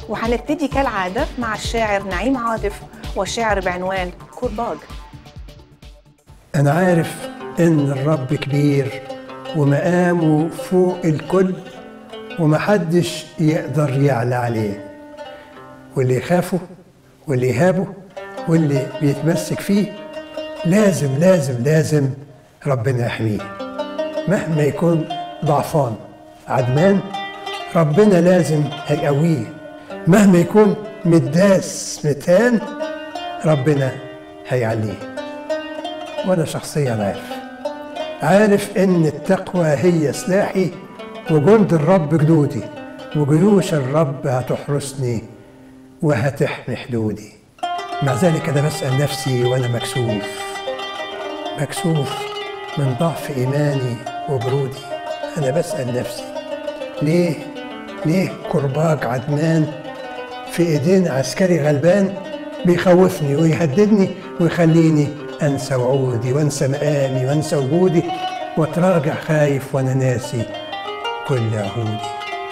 وهنبتدي كالعادة مع الشاعر نعيم عاطف والشعر بعنوان كرباج أنا عارف إن الرب كبير ومقامه فوق الكل ومحدش يقدر يعلى عليه واللي يخافه واللي يهابه واللي بيتمسك فيه لازم لازم لازم ربنا يحميه مهما يكون ضعفان عدمان ربنا لازم هيقويه مهما يكون مداس متان ربنا هيعليه وانا شخصيا عارف عارف ان التقوى هي سلاحي وجند الرب جنودي وجيوش الرب هتحرسني وهتحمي حدودي مع ذلك انا بسال نفسي وانا مكسوف مكسوف من ضعف ايماني وبرودي انا بسال نفسي ليه ليه كرباج عدمان في ايدين عسكري غلبان بيخوفني ويهددني ويخليني انسى وعودي وانسى مقامي وانسى وجودي واتراجع خايف وانا ناسي كل عهودي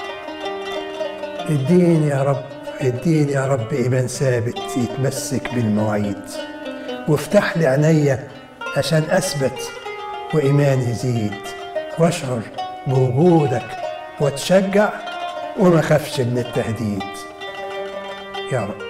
اديني يا رب اديني يا رب ايمان ثابت يتمسك بالمواعيد وافتح لي عينيا عشان اثبت وايماني يزيد واشعر بوجودك واتشجع وما خافش من التهديد يا رب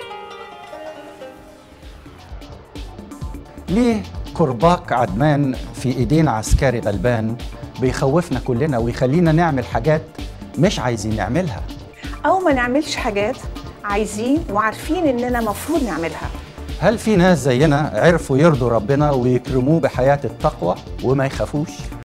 ليه كرباك عدمان في ايدين عسكري غلبان بيخوفنا كلنا ويخلينا نعمل حاجات مش عايزين نعملها أو ما نعملش حاجات عايزين وعارفين إننا مفروض نعملها هل في ناس زينا عرفوا يرضوا ربنا ويكرموه بحياة التقوى وما يخافوش